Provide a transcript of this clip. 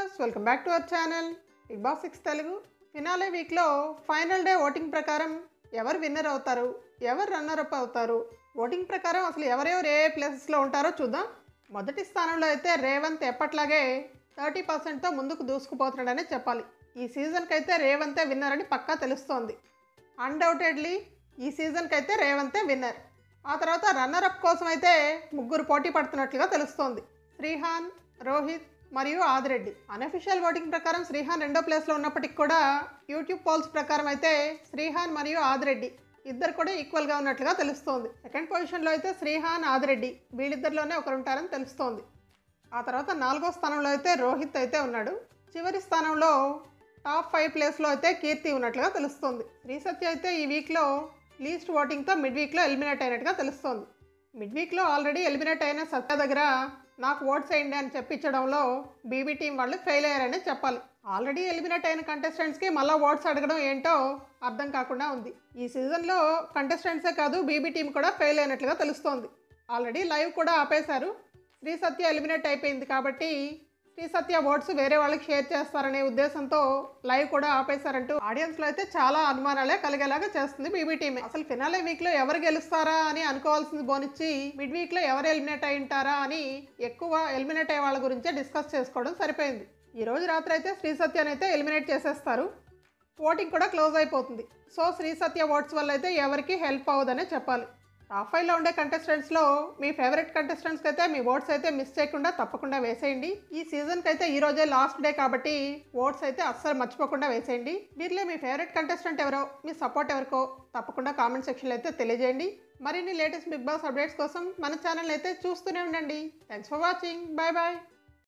viewers welcome back to our channel Bigg Boss six Telugu finale వీక్లో final day voting ప్రకారం ఎవరు winner అవుతారు ఎవరు రన్నర్ అప్ అవుతారు ఓటింగ్ ప్రకారం అసలు ఎవరెవరు ఏ ప్లేసెస్లో ఉంటారో చూద్దాం మొదటి స్థానంలో అయితే రేవంత్ ఎప్పట్లాగే థర్టీ పర్సెంట్తో ముందుకు దూసుకుపోతున్నాడనే చెప్పాలి ఈ సీజన్కి అయితే రేవంతే విన్నర్ అని పక్కా తెలుస్తోంది అన్డౌటెడ్లీ ఈ సీజన్కి అయితే రేవంతే విన్నర్ ఆ తర్వాత రన్నర్ అప్ కోసం అయితే ముగ్గురు పోటీ పడుతున్నట్లుగా తెలుస్తోంది శ్రీహాన్ రోహిత్ మరియు ఆదిరెడ్డి అనఫిషియల్ ఓటింగ్ ప్రకారం శ్రీహాన్ రెండో ప్లేస్లో ఉన్నప్పటికి కూడా యూట్యూబ్ పోల్స్ ప్రకారం అయితే శ్రీహాన్ మరియు ఆదిరెడ్డి ఇద్దరు కూడా ఈక్వల్గా ఉన్నట్లుగా తెలుస్తోంది సెకండ్ పొజిషన్లో అయితే శ్రీహాన్ ఆదిరెడ్డి వీళ్ళిద్దరిలోనే ఒకరు ఉంటారని తెలుస్తోంది ఆ తర్వాత నాలుగో స్థానంలో అయితే రోహిత్ అయితే ఉన్నాడు చివరి స్థానంలో టాప్ ఫైవ్ ప్లేస్లో అయితే కీర్తి ఉన్నట్లుగా తెలుస్తుంది శ్రీ సత్య అయితే ఈ వీక్లో లీస్ట్ ఓటింగ్తో మిడ్ వీక్లో ఎలిమినేట్ అయినట్టుగా తెలుస్తోంది మిడ్ వీక్లో ఆల్రెడీ ఎలిమినేట్ అయిన సత్య దగ్గర నాకు ఓట్స్ వేయండి అని చెప్పించడంలో బీబీ టీం వాళ్ళు ఫెయిల్ అయ్యారని చెప్పాలి ఆల్రెడీ ఎలిమినేట్ అయిన కంటెస్టెంట్స్కి మళ్ళీ ఓట్స్ అడగడం ఏంటో అర్థం కాకుండా ఉంది ఈ సీజన్లో కంటెస్టెంట్సే కాదు బీబీ టీం కూడా ఫెయిల్ అయినట్లుగా తెలుస్తోంది ఆల్రెడీ లైవ్ కూడా ఆపేశారు శ్రీ సత్య ఎలిమినేట్ అయిపోయింది కాబట్టి శ్రీ సత్య ఓట్స్ వేరే వాళ్ళకి షేర్ చేస్తారనే ఉద్దేశంతో లైవ్ కూడా ఆపేశారంటూ ఆడియన్స్లో అయితే చాలా అనుమానాలే కలిగేలాగా చేస్తుంది బీబీ టీం అసలు ఫినాలే వీక్లో ఎవరు గెలుస్తారా అని అనుకోవాల్సింది బోనిచ్చి మిడ్ వీక్లో ఎవరు ఎలిమినేట్ అయి ఉంటారా అని ఎక్కువ ఎలిమినేట్ అయ్యే వాళ్ళ గురించే డిస్కస్ చేసుకోవడం సరిపోయింది ఈ రోజు రాత్రి అయితే శ్రీ సత్యాన్ని అయితే ఎలిమినేట్ చేసేస్తారు ఓటింగ్ కూడా క్లోజ్ అయిపోతుంది సో శ్రీ సత్య ఓట్స్ వల్ల అయితే ఎవరికి హెల్ప్ అవ్వదనే చెప్పాలి టాప్ ఫైవ్లో ఉండే కంటెస్టెంట్స్లో మీ ఫేవరెట్ కంటెస్టెంట్స్కి అయితే మీ ఓట్స్ అయితే మిస్ చేయకుండా తప్పకుండా వేసేయండి ఈ సీజన్కి అయితే ఈ రోజే లాస్ట్ డే కాబట్టి ఓట్స్ అయితే అస్సలు మర్చిపోకుండా వేసేయండి వీరిలో మీ ఫేవరెట్ కంటెస్టెంట్ ఎవరో మీ సపోర్ట్ ఎవరికో తప్పకుండా కామెంట్ సెక్షన్లో అయితే తెలియజేయండి మరిన్ని లేటెస్ట్ బిగ్ బాస్ అప్డేట్స్ కోసం మన ఛానల్ అయితే చూస్తూనే ఉండండి thanks for watching bye bye